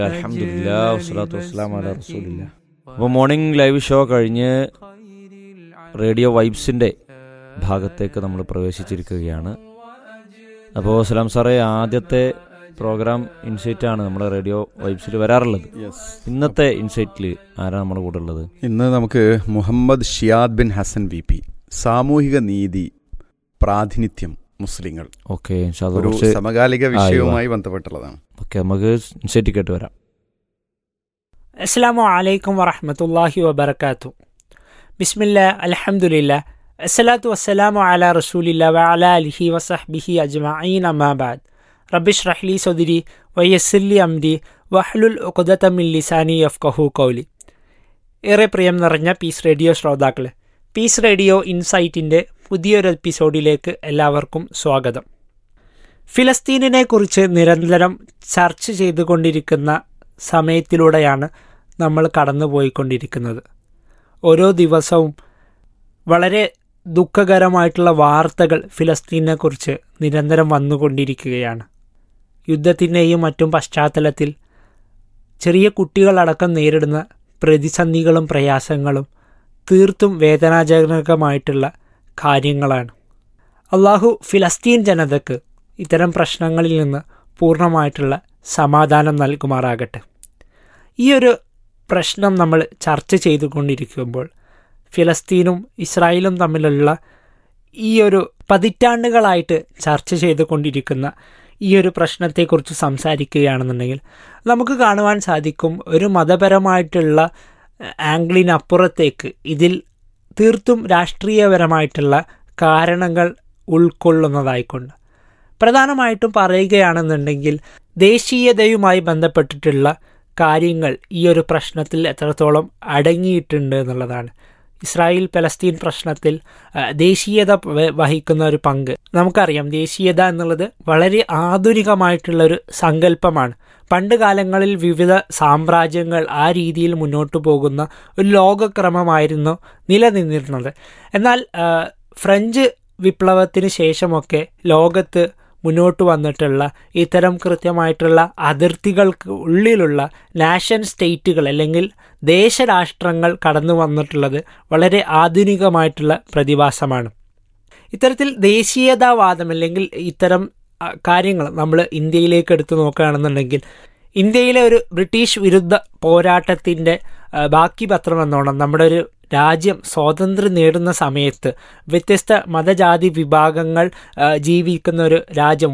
അലഹമില്ല വസ്സലാത്തു വസ്സലാം അല റസൂലില്ല അപ്പോൾ മോർണിംഗ് ലൈവ് ഷോ കഴിഞ്ഞ് റേഡിയോ വൈബ്സിൻ്റെ ഭാഗത്തേക്ക് നമ്മൾ പ്രവേശിച്ചിരിക്കുകയാണ് അപ്പോൾ സലാം സാറേ ആദ്യത്തെ പ്രോഗ്രാം ഇൻസൈറ്റ് ആണ് നമ്മുടെ റേഡിയോ വൈബ്സിൽ വരാറുള്ളത് ഇന്നത്തെ ഇൻസൈറ്റിൽ ആരാണ് നമ്മുടെ കൂടെ ഉള്ളത് ഇന്ന് നമുക്ക് മുഹമ്മദ് ഷിയാദ് ബിൻ ഹസൻ വി പി സാമൂഹിക നീതി പ്രാതിനിധ്യം മുസ്ലിങ്ങൾ ഓക്കെ ഒരു സമകാലിക വിഷയവുമായി ബന്ധപ്പെട്ടുള്ളതാണ് ഓക്കെ നമുക്ക് ഇൻസൈറ്റ് കേട്ട് വരാം അസ്സാമു അലൈക്കും വറഹമത്തല്ലാഹി വബർക്കാത്തു ബിസ്മില്ല അലഹമുല്ല അസ്സലാത്തു വസ്സലാമു അല റസൂലില്ല വഅല അലിഹി വസഹ്ബിഹി അജ്മഈൻ അമ്മാബാദ് റബ്ബിഷ് റഹ്ലി സൗദിരി വയസ്സില്ലി അംരി വഹ്ലുൽ ഉഖദത്തമിൻ ലിസാനി യഫ്കഹു കൗലി ഏറെ പ്രിയം നിറഞ്ഞ പീസ് റേഡിയോ ശ്രോതാക്കളെ പീസ് റേഡിയോ ഇൻസൈറ്റിൻ്റെ പുതിയൊരു എപ്പിസോഡിലേക്ക് എല്ലാവർക്കും സ്വാഗതം ഫിലസ്തീനിനെ കുറിച്ച് നിരന്തരം ചർച്ച ചെയ്തുകൊണ്ടിരിക്കുന്ന സമയത്തിലൂടെയാണ് നമ്മൾ കടന്നുപോയിക്കൊണ്ടിരിക്കുന്നത് ഓരോ ദിവസവും വളരെ ദുഃഖകരമായിട്ടുള്ള വാർത്തകൾ ഫിലസ്തീനെക്കുറിച്ച് നിരന്തരം വന്നുകൊണ്ടിരിക്കുകയാണ് യുദ്ധത്തിൻ്റെയും മറ്റും പശ്ചാത്തലത്തിൽ ചെറിയ കുട്ടികളടക്കം നേരിടുന്ന പ്രതിസന്ധികളും പ്രയാസങ്ങളും തീർത്തും വേദനാജനകമായിട്ടുള്ള കാര്യങ്ങളാണ് അള്ളാഹു ഫിലസ്തീൻ ജനതയ്ക്ക് ഇത്തരം പ്രശ്നങ്ങളിൽ നിന്ന് പൂർണ്ണമായിട്ടുള്ള സമാധാനം നൽകുമാറാകട്ടെ ഈ ഒരു പ്രശ്നം നമ്മൾ ചർച്ച ചെയ്തുകൊണ്ടിരിക്കുമ്പോൾ ഫിലസ്തീനും ഇസ്രായേലും തമ്മിലുള്ള ഈ ഒരു പതിറ്റാണ്ടുകളായിട്ട് ചർച്ച ചെയ്തുകൊണ്ടിരിക്കുന്ന ഈ ഒരു പ്രശ്നത്തെക്കുറിച്ച് സംസാരിക്കുകയാണെന്നുണ്ടെങ്കിൽ നമുക്ക് കാണുവാൻ സാധിക്കും ഒരു മതപരമായിട്ടുള്ള ആംഗ്ലിനപ്പുറത്തേക്ക് ഇതിൽ തീർത്തും രാഷ്ട്രീയപരമായിട്ടുള്ള കാരണങ്ങൾ ഉൾക്കൊള്ളുന്നതായിക്കൊണ്ട് പ്രധാനമായിട്ടും പറയുകയാണെന്നുണ്ടെങ്കിൽ ദേശീയതയുമായി ബന്ധപ്പെട്ടിട്ടുള്ള കാര്യങ്ങൾ ഈ ഒരു പ്രശ്നത്തിൽ എത്രത്തോളം അടങ്ങിയിട്ടുണ്ട് എന്നുള്ളതാണ് ഇസ്രായേൽ പലസ്തീൻ പ്രശ്നത്തിൽ ദേശീയത വഹിക്കുന്ന ഒരു പങ്ക് നമുക്കറിയാം ദേശീയത എന്നുള്ളത് വളരെ ആധുനികമായിട്ടുള്ള ഒരു സങ്കല്പമാണ് പണ്ട് കാലങ്ങളിൽ വിവിധ സാമ്രാജ്യങ്ങൾ ആ രീതിയിൽ മുന്നോട്ട് പോകുന്ന ഒരു ലോകക്രമമായിരുന്നു നിലനിന്നിരുന്നത് എന്നാൽ ഫ്രഞ്ച് വിപ്ലവത്തിന് ശേഷമൊക്കെ ലോകത്ത് മുന്നോട്ട് വന്നിട്ടുള്ള ഇത്തരം കൃത്യമായിട്ടുള്ള അതിർത്തികൾക്ക് ഉള്ളിലുള്ള നാഷൻ സ്റ്റേറ്റുകൾ അല്ലെങ്കിൽ ദേശരാഷ്ട്രങ്ങൾ കടന്നു വന്നിട്ടുള്ളത് വളരെ ആധുനികമായിട്ടുള്ള പ്രതിഭാസമാണ് ഇത്തരത്തിൽ ദേശീയതാവാദം അല്ലെങ്കിൽ ഇത്തരം കാര്യങ്ങൾ നമ്മൾ ഇന്ത്യയിലേക്ക് എടുത്തു നോക്കുകയാണെന്നുണ്ടെങ്കിൽ ഇന്ത്യയിലെ ഒരു ബ്രിട്ടീഷ് വിരുദ്ധ പോരാട്ടത്തിൻ്റെ ബാക്കി പത്രം എന്നോണം നമ്മുടെ ഒരു രാജ്യം സ്വാതന്ത്ര്യം നേടുന്ന സമയത്ത് വ്യത്യസ്ത മതജാതി വിഭാഗങ്ങൾ ജീവിക്കുന്ന ഒരു രാജ്യം